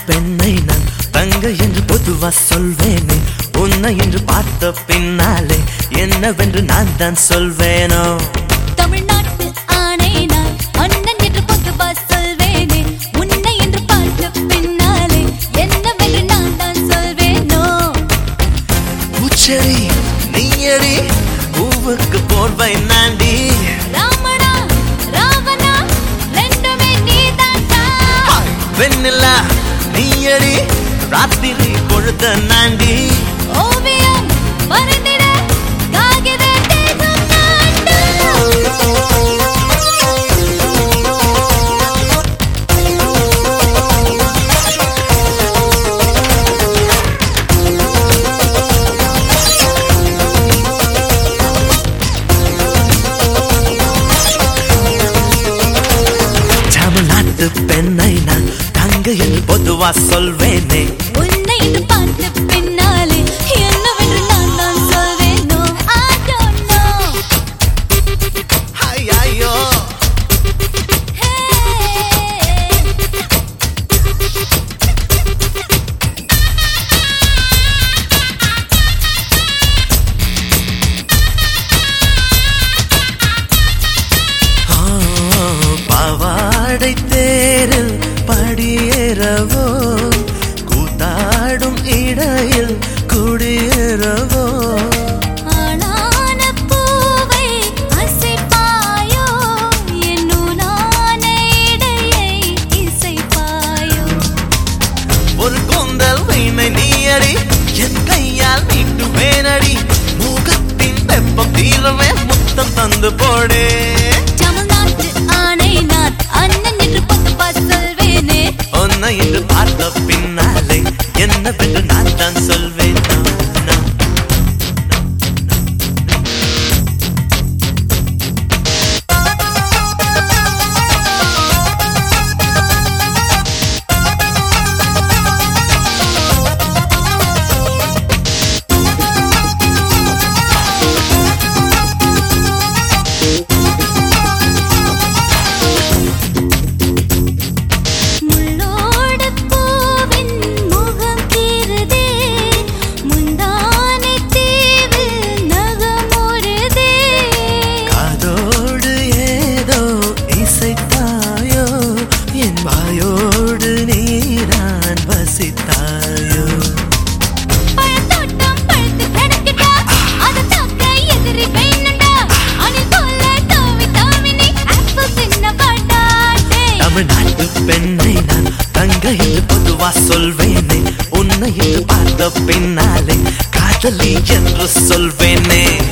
பெண்ணை நான் தங்க என்று பொதுவா சொல்வேனே உன்னை என்று பார்த்த பின்னாலே என்னவென்று நான் தான் சொல்வேனோ தமிழ்நாட்டு ஆணை நான் அண்ணன் என்று பொதுவா சொல்வேனே உன்னை என்று பார்த்த பின்னாலே என்னவென்று நான் தான் சொல்வேனோ பூச்செடி நீயடி பூவுக்கு போர்வை நாண்டி ராமனா ராவணா ரெண்டுமே நீதான்டா வெண்ணிலா நீயடி ராத்திரி பொழுத நாண்டி ஓவியம் வரைந்திட காகித தேசம் நான்டா தமிழ்நாட்டு பெண்ணை நான் தங்க என்று பொதுவா சொல்வேனே உன்னை இது பார்த்த பின்னாலே என்னவென்று நான் தான் சொல்வேனோ I don't know. ஐயோ Hey. ஆ, பாவாடை தேரில் படியேறவோ கூத்தாடும் இடையில் குடியேறவோ ஆளான பூவை அசைப்பாயோ என் நூலான இடையை இசைப்பாயோ ஒரு கூந்தல் வீணை நீயடி என் கையால் மீட்டு வேனடி முகத்தின் வெப்பம் தீரவே முத்தம் தந்து போடே தமிழ்நாட்டு ஆணை நான் அண்ணன் என்று பொதுவா சொல்வேனே உன்னை என்று பார்த்த பின்னாலே என்னவென்று நான் தான் சொல்வேன் நான், நான். முள்ளோடு பூவின் முகம் கீறுதே முந்தானை தீவில் நகமுறுதே காதோடு ஏதோ இசைத்தாயோ என் வாயோடு நீதான் வசித்தாயோ பழத்தோட்டம் பழுத்து கிடக்குதா அது தாக்க எதிரி வேணுண்டா அணில் போல தாவி தாவி நீ ஆப்பிள் தின்ன பாட்டாட்டே தமிழ்நாட்டு பெண்ணை நான் தங்க என்று பொதுவா சொல்வேனே உன்னை என்று பார்த்த பின்னாலே காதலி என்று சொல்வேனே